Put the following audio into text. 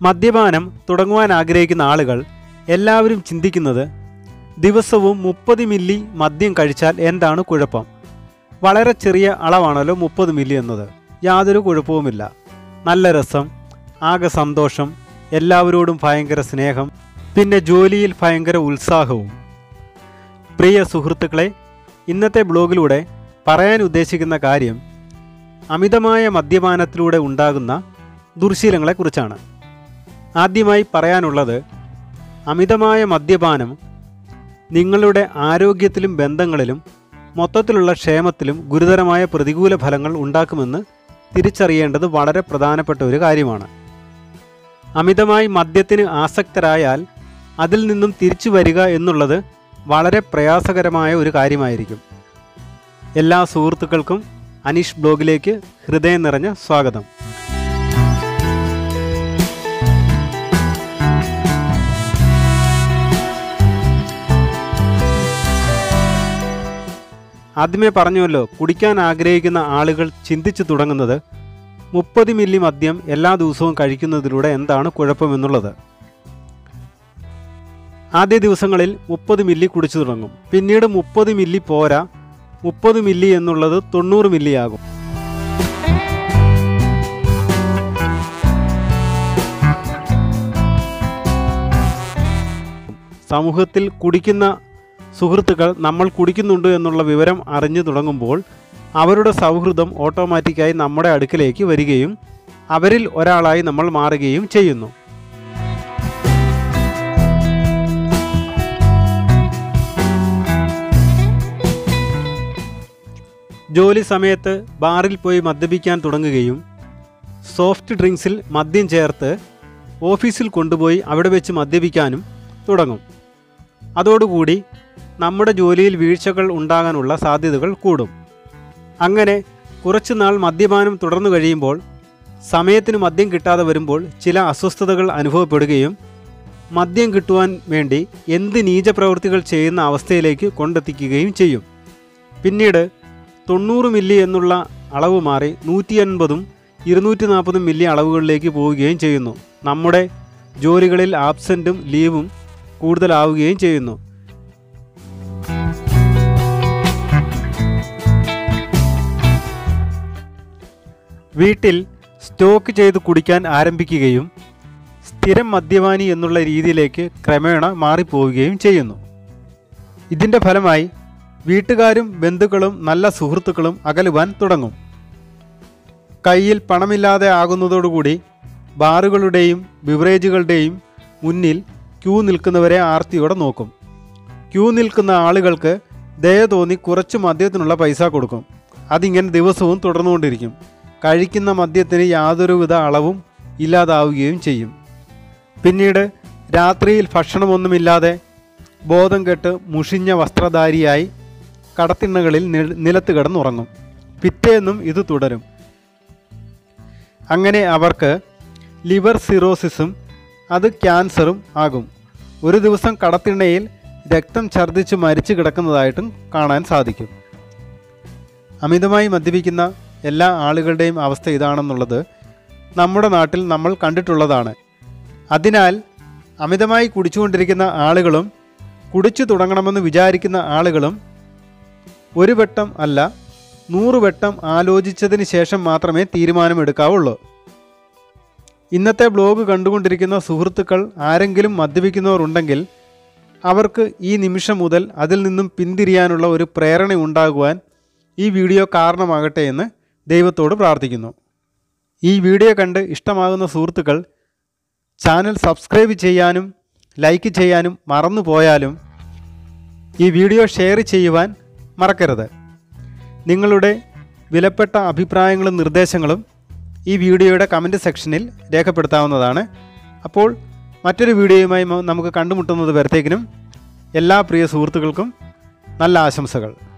മദ്യപാനം തുടങ്ങുവാൻ ആഗ്രഹിക്കുന്ന ആളുകൾ എല്ലാവരും ചിന്തിക്കുന്നത് ദിവസവും മുപ്പത് മില്ലി മദ്യം കഴിച്ചാൽ എന്താണ് കുഴപ്പം വളരെ ചെറിയ അളവാണല്ലോ മുപ്പത് മില്ലി എന്നത് യാതൊരു കുഴപ്പവുമില്ല നല്ല രസം ആകെ സന്തോഷം എല്ലാവരോടും ഭയങ്കര സ്നേഹം പിന്നെ ജോലിയിൽ ഭയങ്കര ഉത്സാഹവും പ്രിയ സുഹൃത്തുക്കളെ ഇന്നത്തെ ബ്ലോഗിലൂടെ പറയാൻ ഉദ്ദേശിക്കുന്ന കാര്യം അമിതമായ മദ്യപാനത്തിലൂടെ ഉണ്ടാകുന്ന ദുർശീലങ്ങളെക്കുറിച്ചാണ് ആദ്യമായി പറയാനുള്ളത് അമിതമായ മദ്യപാനം നിങ്ങളുടെ ആരോഗ്യത്തിലും ബന്ധങ്ങളിലും മൊത്തത്തിലുള്ള ക്ഷേമത്തിലും ഗുരുതരമായ പ്രതികൂല ഫലങ്ങൾ ഉണ്ടാക്കുമെന്ന് തിരിച്ചറിയേണ്ടത് വളരെ പ്രധാനപ്പെട്ട ഒരു കാര്യമാണ് അമിതമായി മദ്യത്തിന് ആസക്തരായാൽ അതിൽ നിന്നും തിരിച്ചു വരിക എന്നുള്ളത് വളരെ പ്രയാസകരമായ ഒരു കാര്യമായിരിക്കും എല്ലാ സുഹൃത്തുക്കൾക്കും അനീഷ് ബ്ലോഗിലേക്ക് ഹൃദയം നിറഞ്ഞ സ്വാഗതം ആദ്യമേ പറഞ്ഞുവല്ലോ കുടിക്കാൻ ആഗ്രഹിക്കുന്ന ആളുകൾ ചിന്തിച്ചു തുടങ്ങുന്നത് മുപ്പത് മില്ലി മദ്യം എല്ലാ ദിവസവും കഴിക്കുന്നതിലൂടെ എന്താണ് കുഴപ്പമെന്നുള്ളത് ആദ്യ ദിവസങ്ങളിൽ മുപ്പത് മില്ലി കുടിച്ചു തുടങ്ങും പിന്നീട് മുപ്പത് മില്ലി പോരാ മുപ്പത് മില്ലി എന്നുള്ളത് തൊണ്ണൂറ് മില്ലി ആകും സമൂഹത്തിൽ കുടിക്കുന്ന സുഹൃത്തുക്കൾ നമ്മൾ കുടിക്കുന്നുണ്ട് എന്നുള്ള വിവരം അറിഞ്ഞു തുടങ്ങുമ്പോൾ അവരുടെ സൗഹൃദം ഓട്ടോമാറ്റിക്കായി നമ്മുടെ അടുക്കലേക്ക് വരികയും അവരിൽ ഒരാളായി നമ്മൾ മാറുകയും ചെയ്യുന്നു ജോലി സമയത്ത് ബാറിൽ പോയി മദ്യപിക്കാൻ തുടങ്ങുകയും സോഫ്റ്റ് ഡ്രിങ്ക്സിൽ മദ്യം ചേർത്ത് ഓഫീസിൽ കൊണ്ടുപോയി അവിടെ വെച്ച് മദ്യപിക്കാനും തുടങ്ങും അതോടുകൂടി നമ്മുടെ ജോലിയിൽ വീഴ്ചകൾ ഉണ്ടാകാനുള്ള സാധ്യതകൾ കൂടും അങ്ങനെ കുറച്ചു നാൾ മദ്യപാനം തുടർന്നു കഴിയുമ്പോൾ സമയത്തിന് മദ്യം കിട്ടാതെ വരുമ്പോൾ ചില അസ്വസ്ഥതകൾ അനുഭവപ്പെടുകയും മദ്യം കിട്ടുവാൻ വേണ്ടി എന്ത് നീചപ്രവൃത്തികൾ ചെയ്യുന്ന അവസ്ഥയിലേക്ക് കൊണ്ടെത്തിക്കുകയും ചെയ്യും പിന്നീട് തൊണ്ണൂറ് മില്ലി എന്നുള്ള അളവ് മാറി നൂറ്റി അൻപതും ഇരുന്നൂറ്റി നാൽപ്പതും മില്ലി അളവുകളിലേക്ക് പോവുകയും ചെയ്യുന്നു നമ്മുടെ ജോലികളിൽ ആബ്സെൻറ്റും ലീവും കൂടുതലാവുകയും ചെയ്യുന്നു വീട്ടിൽ സ്റ്റോക്ക് ചെയ്ത് കുടിക്കാൻ ആരംഭിക്കുകയും സ്ഥിരം മദ്യപാനി എന്നുള്ള രീതിയിലേക്ക് ക്രമേണ മാറിപ്പോവുകയും ചെയ്യുന്നു ഇതിൻ്റെ ഫലമായി വീട്ടുകാരും ബന്ധുക്കളും നല്ല സുഹൃത്തുക്കളും അകലുവാൻ തുടങ്ങും കയ്യിൽ പണമില്ലാതെ ആകുന്നതോടുകൂടി ബാറുകളുടെയും ബിവറേജുകളുടെയും മുന്നിൽ ക്യൂ നിൽക്കുന്നവരെ ആർത്തിയോടെ നോക്കും ക്യൂ നിൽക്കുന്ന ആളുകൾക്ക് ദയ തോന്നി കുറച്ച് മദ്യത്തിനുള്ള പൈസ കൊടുക്കും അതിങ്ങനെ ദിവസവും തുടർന്നുകൊണ്ടിരിക്കും കഴിക്കുന്ന മദ്യത്തിന് യാതൊരുവിധ അളവും ഇല്ലാതാവുകയും ചെയ്യും പിന്നീട് രാത്രിയിൽ ഭക്ഷണമൊന്നുമില്ലാതെ ബോധം കെട്ട് മുഷിഞ്ഞ വസ്ത്രധാരിയായി കടത്തിണ്ണകളിൽ നി- നിലത്ത് കിടന്നുറങ്ങും പിറ്റേന്നും ഇത് തുടരും അങ്ങനെ അവർക്ക് ലിവർ സിറോസിസും അത് ക്യാൻസറും ആകും ഒരു ദിവസം കടത്തിണ്ണയിൽ രക്തം ഛർദ്ദിച്ച് മരിച്ചു കിടക്കുന്നതായിട്ടും കാണാൻ സാധിക്കും അമിതമായി മദ്യപിക്കുന്ന എല്ലാ ആളുകളുടെയും അവസ്ഥ ഇതാണെന്നുള്ളത് നമ്മുടെ നാട്ടിൽ നമ്മൾ കണ്ടിട്ടുള്ളതാണ് അതിനാൽ അമിതമായി കുടിച്ചുകൊണ്ടിരിക്കുന്ന ആളുകളും കുടിച്ചു തുടങ്ങണമെന്ന് വിചാരിക്കുന്ന ആളുകളും ഒരു വട്ടം അല്ല നൂറ് വട്ടം ആലോചിച്ചതിന് ശേഷം മാത്രമേ തീരുമാനമെടുക്കാവുള്ളൂ ഇന്നത്തെ ബ്ലോഗ് കണ്ടുകൊണ്ടിരിക്കുന്ന സുഹൃത്തുക്കൾ ആരെങ്കിലും മദ്യപിക്കുന്നവർ ഉണ്ടെങ്കിൽ അവർക്ക് ഈ നിമിഷം മുതൽ അതിൽ നിന്നും പിന്തിരിയാനുള്ള ഒരു പ്രേരണ ഉണ്ടാകുവാൻ ഈ വീഡിയോ കാരണമാകട്ടെ എന്ന് ദൈവത്തോട് പ്രാർത്ഥിക്കുന്നു ഈ വീഡിയോ കണ്ട് ഇഷ്ടമാകുന്ന സുഹൃത്തുക്കൾ ചാനൽ സബ്സ്ക്രൈബ് ചെയ്യാനും ലൈക്ക് ചെയ്യാനും മറന്നു പോയാലും ഈ വീഡിയോ ഷെയർ ചെയ്യുവാൻ മറക്കരുത് നിങ്ങളുടെ വിലപ്പെട്ട അഭിപ്രായങ്ങളും നിർദ്ദേശങ്ങളും ഈ വീഡിയോയുടെ കമൻറ്റ് സെക്ഷനിൽ രേഖപ്പെടുത്താവുന്നതാണ് അപ്പോൾ മറ്റൊരു വീഡിയോയുമായി മ- നമുക്ക് കണ്ടുമുട്ടുന്നത് വരത്തേക്കിനും എല്ലാ പ്രിയ സുഹൃത്തുക്കൾക്കും നല്ല ആശംസകൾ